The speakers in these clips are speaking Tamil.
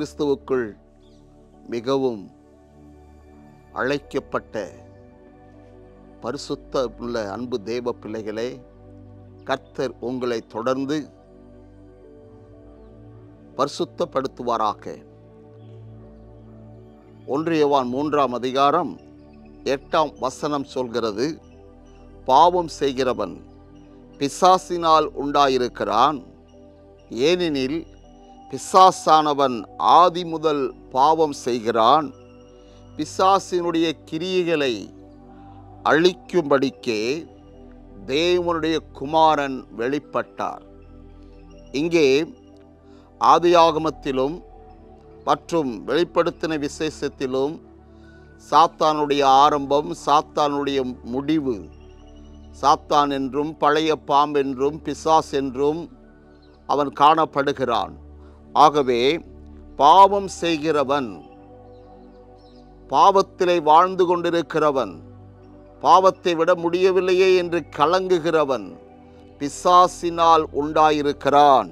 கிறிஸ்துவுக்குள் மிகவும் அழைக்கப்பட்ட பரிசுத்த உள்ள அன்பு தேவ பிள்ளைகளே கர்த்தர் உங்களை தொடர்ந்து பரிசுத்தப்படுத்துவாராக ஒன்றியவான் மூன்றாம் அதிகாரம் எட்டாம் வசனம் சொல்கிறது பாவம் செய்கிறவன் பிசாசினால் உண்டாயிருக்கிறான் ஏனெனில் பிசாசானவன் ஆதி முதல் பாவம் செய்கிறான் பிசாசினுடைய கிரியைகளை அழிக்கும்படிக்கே தேவனுடைய குமாரன் வெளிப்பட்டார் இங்கே ஆதியாகமத்திலும் மற்றும் வெளிப்படுத்தின விசேஷத்திலும் சாத்தானுடைய ஆரம்பம் சாத்தானுடைய முடிவு சாத்தான் என்றும் பழைய பாம்பென்றும் பிசாஸ் என்றும் அவன் காணப்படுகிறான் ஆகவே பாவம் செய்கிறவன் பாவத்திலே வாழ்ந்து கொண்டிருக்கிறவன் பாவத்தை விட முடியவில்லையே என்று கலங்குகிறவன் பிசாசினால் உண்டாயிருக்கிறான்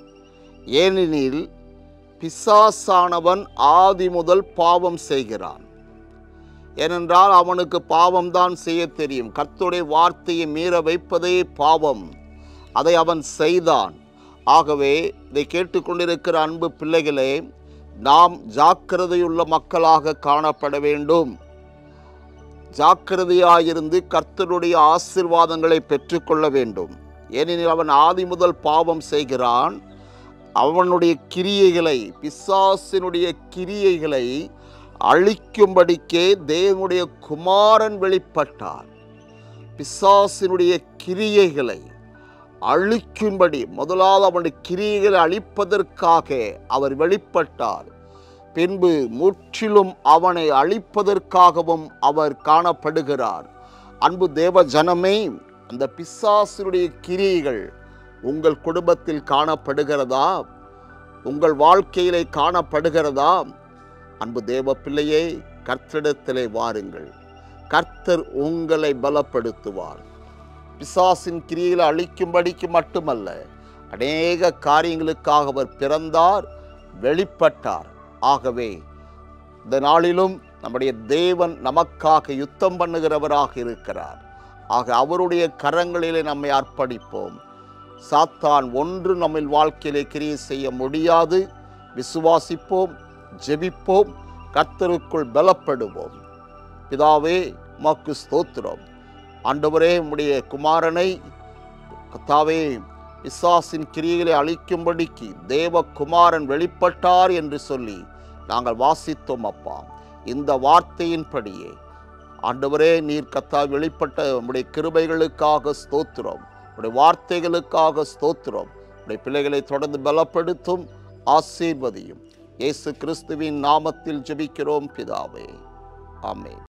ஏனெனில் பிசாசானவன் ஆதி முதல் பாவம் செய்கிறான் ஏனென்றால் அவனுக்கு பாவம்தான் செய்ய தெரியும் கர்த்தருடைய வார்த்தையை மீற வைப்பதே பாவம் அதை அவன் செய்தான் ஆகவே இதை கேட்டுக்கொண்டிருக்கிற அன்பு பிள்ளைகளே நாம் ஜாக்கிரதையுள்ள மக்களாக காணப்பட வேண்டும் ஜாக்கிரதையாயிருந்து கர்த்தருடைய ஆசிர்வாதங்களை பெற்றுக்கொள்ள வேண்டும் ஏனெனில் அவன் ஆதி முதல் பாவம் செய்கிறான் அவனுடைய கிரியைகளை பிசாசினுடைய கிரியைகளை அழிக்கும்படிக்கே தேவனுடைய குமாரன் வெளிப்பட்டார் பிசாசினுடைய கிரியைகளை அழிக்கும்படி முதலாவது அவனுடைய கிரியைகளை அழிப்பதற்காக அவர் வெளிப்பட்டார் பின்பு முற்றிலும் அவனை அழிப்பதற்காகவும் அவர் காணப்படுகிறார் அன்பு தேவ ஜனமே அந்த பிசாசினுடைய கிரியைகள் உங்கள் குடும்பத்தில் காணப்படுகிறதா உங்கள் வாழ்க்கையிலே காணப்படுகிறதா அன்பு தேவ பிள்ளையே கர்த்தரிடத்திலே வாருங்கள் கர்த்தர் உங்களை பலப்படுத்துவார் பிசாசின் கிரியில அழிக்கும்படிக்கு மட்டுமல்ல அநேக காரியங்களுக்காக அவர் பிறந்தார் வெளிப்பட்டார் ஆகவே இந்த நாளிலும் நம்முடைய தேவன் நமக்காக யுத்தம் பண்ணுகிறவராக இருக்கிறார் ஆக அவருடைய கரங்களிலே நம்மை அர்ப்பணிப்போம் சாத்தான் ஒன்று நம்ம வாழ்க்கையிலே கிரியை செய்ய முடியாது விசுவாசிப்போம் ஜெபிப்போம் கர்த்தருக்குள் பலப்படுவோம் பிதாவே உமக்கு ஸ்தோத்திரம் ஆண்டவரே உம்முடைய குமாரனை கத்தாவே பிசாசின் கிரியைகளை அழிக்கும்படிக்கு தேவ குமாரன் வெளிப்பட்டார் என்று சொல்லி நாங்கள் வாசித்தோம் அப்பா இந்த வார்த்தையின்படியே ஆண்டவரே நீர் கத்தா வெளிப்பட்ட உம்முடைய கிருபைகளுக்காக ஸ்தோத்திரம் உடைய வார்த்தைகளுக்காக ஸ்தோத்திரம் உடைய பிள்ளைகளை தொடர்ந்து பலப்படுத்தும் ஆசீர்வதியும் இயேசு கிறிஸ்துவின் நாமத்தில் ஜெபிக்கிறோம் பிதாவே ஆமென்